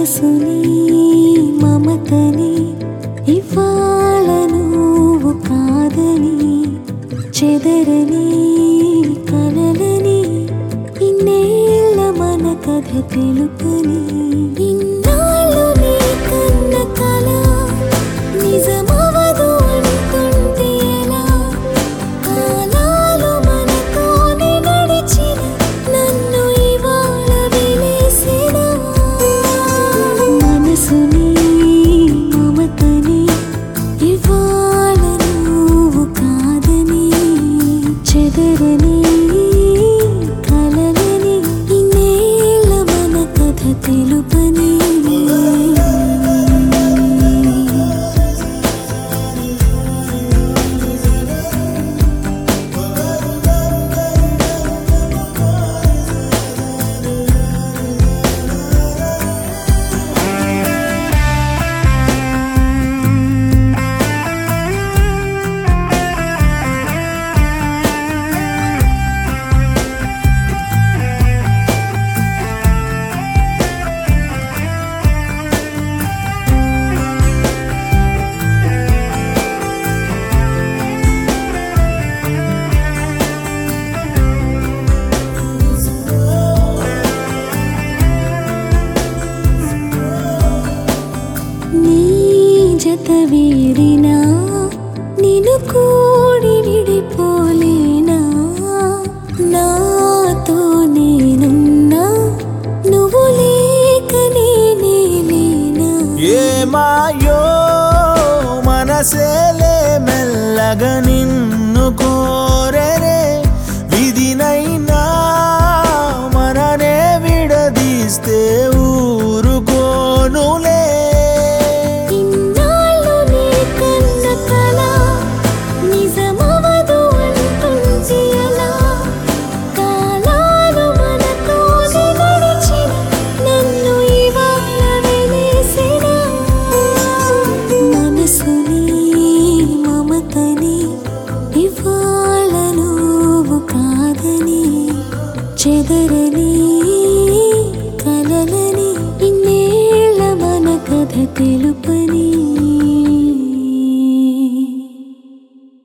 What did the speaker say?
మనసుని మమతని ఇవాళ నువ్వు కాదని చెదరని కలలని ఇన్నేళ్ళ మన కథ తెలుపని ఇన్నాళ్ళు నీ కన్న కల నిజమవదు అంటుంటే ఎలా కాలాలు మనతోనే నడిచిన నన్ను ఇవాళ వెలేసిన మనసుని మమతని ఇవాళ నువ్వు కాదని చెదరని కలలని ఇన్నేళ్ళ మన కథ తెలుపని నీ జత వీడినా నిన్ను కూడి విడిపోలేనా నాతో నేనున్నా నువ్వు లేక నేనే లేనా ఏమాయో మనసేలే మెల్లగా నిన్ను కోరరే విధినైనా మననే విడదీస్తే ఊరుకోనులే ఇన్నాళ్ళు నీ కన్న కల నిజమవదు అంటుంది ఎలా కాలాలు మనతోనే నడిచిన నన్ను ఇవాళ వెలేసిన మనసుని మమతని ఇవాళ నువ్వు కాదని చెదర